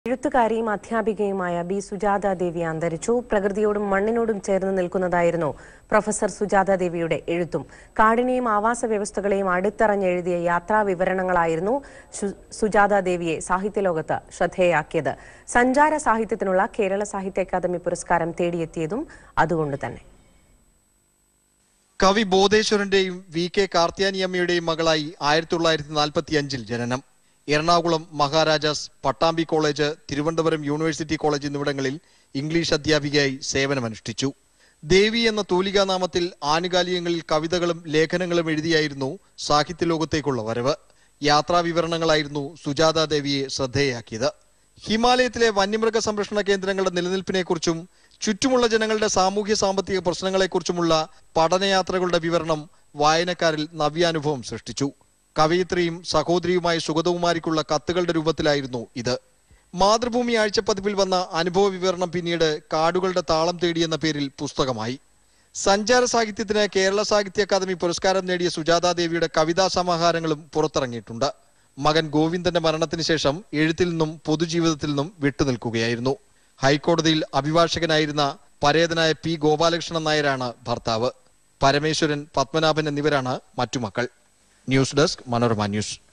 എഴുത്തുകാരിയും അധ്യാപികയുമായ B Sujatha ദേവി അന്തരിച്ചു പ്രകൃതിയോടും മണ്ണിനോടും ചേർന്ന് നിൽക്കുന്നതായിരുന്നു professor Sujatha ദേവിയുടെ എഴുത്തും കാടിനെയും ആവാസ വ്യവസ്ഥകളെയും അടുത്തറിഞ്ഞെഴുതിയ യാത്രാ വിവരണങ്ങളായിരുന്നു ശു- സുജാത ദേവിയെ സാഹിത്യലോകത്ത് ശ്രദ്ധേയാക്കിയത് സഞ്ചാര സാഹിത്യത്തിനുള്ള കേരള സാഹിത്യ അക്കാദമി പുരസ്കാരം തേടിയെത്തിയതും അതുകൊണ്ട് തന്നെ കവി ബോധേശ്വരന്റെയും വി കെ കാർത്തിയാനിയമ്മയുടെയും മകളായി ആയിരത്തി തൊള്ളായിരത്തി നാൽപ്പത്തി അഞ്ചിൽ ജനനം Ernakulam Maharajas Pattambi college Thiruvananthapuram university college എന്നിവിടങ്ങളിൽ ഇംഗ്ലീഷ് അധ്യാപികയായി സേവനമനുഷ്ഠിച്ചു ദേവി എന്ന തൂലികാനാമത്തിൽ ആനുകാലികങ്ങളിൽ കവിതകളും ലേഖനങ്ങളും എഴുതിയായിരുന്നു സാഹിത്യലോകത്തേക്കുള്ള വരവ് യാത്രാ വിവരണങ്ങളായിരുന്നു സുജാത ദേവിയെ ശ്രദ്ധേയാക്കിയത് ഹിമാലയത്തിലെ വന്യമൃഗ സംരക്ഷണ കേന്ദ്രങ്ങളുടെ നിലനിൽപ്പിനെക്കുറിച്ചും ചുറ്റുമുള്ള ജനങ്ങളുടെ സാമൂഹ്യ സാമ്പത്തിക പ്രശ്നങ്ങളെക്കുറിച്ചുമുള്ള പഠനയാത്രകളുടെ വിവരണം വായനക്കാരിൽ നവ്യാനുഭവം സൃഷ്ടിച്ചു കവയിത്രിയും സഹോദരിയുമായ സുഗതകുമാരിക്കുള്ള കത്തുകളുടെ രൂപത്തിലായിരുന്നു ഇത് മാതൃഭൂമി ആഴ്ചപ്പതിപ്പിൽ വന്ന അനുഭവ വിവരണം പിന്നീട് കാടുകളുടെ താളം തേടി എന്ന പേരിൽ പുസ്തകമായി സഞ്ചാര സാഹിത്യത്തിന് കേരള സാഹിത്യ അക്കാദമി പുരസ്കാരം നേടിയ സുജാതാ ദേവിയുടെ കവിതാ സമാഹാരങ്ങളും പുറത്തിറങ്ങിയിട്ടുണ്ട് മകൻ ഗോവിന്ദന്റെ മരണത്തിന് ശേഷം എഴുത്തിൽ നിന്നും പൊതുജീവിതത്തിൽ നിന്നും വിട്ടുനിൽക്കുകയായിരുന്നു ഹൈക്കോടതിയിൽ അഭിഭാഷകനായിരുന്ന പരേതനായ പി ഗോപാലകൃഷ്ണൻ നായരാണ് ഭർത്താവ് പരമേശ്വരൻ പത്മനാഭൻ എന്നിവരാണ് മറ്റു മക്കൾ ന്യൂസ് ഡെസ്ക് മനോരമ ന്യൂസ്